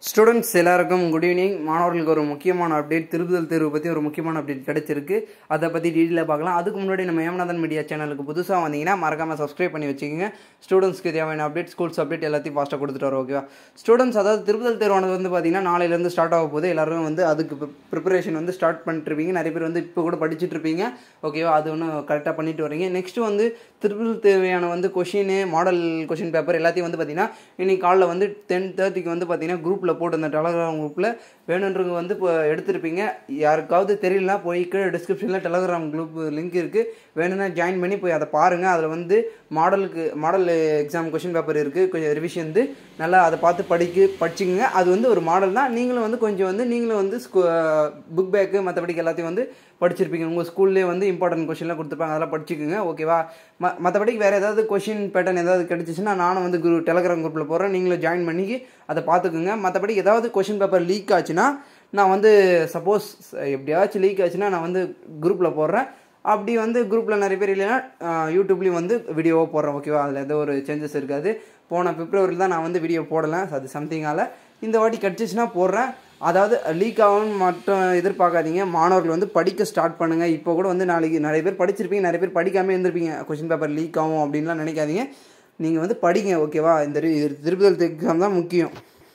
students எல்லாருக்கும் good evening மாணவர்களுக்கு ஒரு முக்கியமான அப்டேட் திருப்புதல் தேர்வு பற்றி ஒரு முக்கியமான அப்டேட் கிடைச்சிருக்கு அதை பற்றி டீட்டெயிலாக பார்க்கலாம் அதுக்கு முன்னாடி நம்ம ஏமநாதன் மீடியா சேனலுக்கு புதுசாக வந்தீங்கன்னா மறக்காமல் சப்ஸ்கிரைப் பண்ணி வச்சுக்கோங்க ஸ்டூடெண்ட்ஸ்க்கு தேவையான அப்டேட் ஸ்கூல்ஸ் அப்டேட் எல்லாத்தையும் ஃபாஸ்ட்டாக கொடுத்துட்டு வரோம் ஓகேவா ஸ்டூடெண்ட்ஸ் அதாவது திருப்புதல் தேர்வானது வந்து பார்த்தீங்கன்னா நாளையிலேருந்து ஸ்டார்ட் ஆக போகுது எல்லாரும் வந்து அதுக்கு ப்ரிப்பரேஷன் வந்து ஸ்டார்ட் பண்ணிட்டுருப்பீங்க நிறைய பேர் வந்து இப்போ கூட படிச்சுட்டு இருப்பீங்க ஓகேவா அது ஒன்றும் கரெக்டாக பண்ணிட்டு வரீங்க நெக்ஸ்ட் வந்து திருப்புதல் தேவையான வந்து கொஷின் மாடல் கொஷின் பேப்பர் எல்லாத்தையும் வந்து பார்த்தீங்கன்னா இன்னைக்கு காலைல வந்து டென் தேர்ட்டிக்கு வந்து பார்த்தீங்கன்னா குரூப்பில் போட்டு அந்த டெலகிராம் குரூப்பில் வேணுன்றவங்க வந்து இப்போ எடுத்திருப்பீங்க யாருக்காவது தெரியலனா போய் கீழே டிஸ்கிரிப்ஷனில் டெலகிராம் குரூப் லிங்க் இருக்குது வேணும்னா ஜாயின் பண்ணி போய் அதை பாருங்கள் அதில் வந்து மாடலுக்கு மாடல் எக்ஸாம் கொஷின் பேப்பர் இருக்குது கொஞ்சம் ரிவிஷன் வந்து நல்லா அதை பார்த்து படிக்க படிச்சுங்க அது வந்து ஒரு மாடல் தான் நீங்களும் வந்து கொஞ்சம் வந்து நீங்களும் வந்து புக் பேக்கு மற்றபடிக்கு எல்லாத்தையும் வந்து படிச்சிருப்பீங்க உங்கள் ஸ்கூல்லேயே வந்து இம்பார்ட்டன்ட் கொஷின்லாம் கொடுத்துருப்பாங்க அதெல்லாம் படிச்சுக்குங்க ஓகேவா ம மற்றபடிக்கு வேறு ஏதாவது கொஷின் பேட்டர்ன் ஏதாவது கிடச்சிச்சின்னா நானும் வந்து குரு டெலகிராம் குரூப்பில் போடுறேன் நீங்களும் ஜாயின் பண்ணி அதை பார்த்துக்குங்க மற்றபடி ஏதாவது கொஷின் பேப்பர் லீக் ஆச்சுன்னா நான் வந்து சப்போஸ் எப்படியாச்சும் லீக் ஆச்சுன்னா நான் வந்து குரூப்பில் போடுறேன் அப்படி வந்து குரூப்பில் நிறைய பேர் இல்லைன்னா யூடியூப்லேயும் வந்து வீடியோவாக போடுறேன் ஓகேவா அதில் எந்த ஒரு சேஞ்சஸ் இருக்காது போன பிப்ரவரியில் தான் நான் வந்து வீடியோ போடலை அது சம்திங்கால் இந்த வாட்டி கிடச்சிச்சின்னா போடுறேன் அதாவது லீக் ஆகும்னு மட்டும் எதிர்பார்க்காதீங்க மாணவர்கள் வந்து படிக்க ஸ்டார்ட் பண்ணுங்கள் இப்போ கூட வந்து நாளைக்கு நிறைய பேர் படிச்சிருப்பீங்க நிறைய பேர் படிக்காமல் இருந்திருப்பீங்க கொஷின் பேப்பர் லீக் ஆகும் அப்படின்லாம் நினைக்காதீங்க நீங்கள் வந்து படிங்க ஓகேவா இந்த திருப்பதி எக்ஸாம் தான் முக்கியம்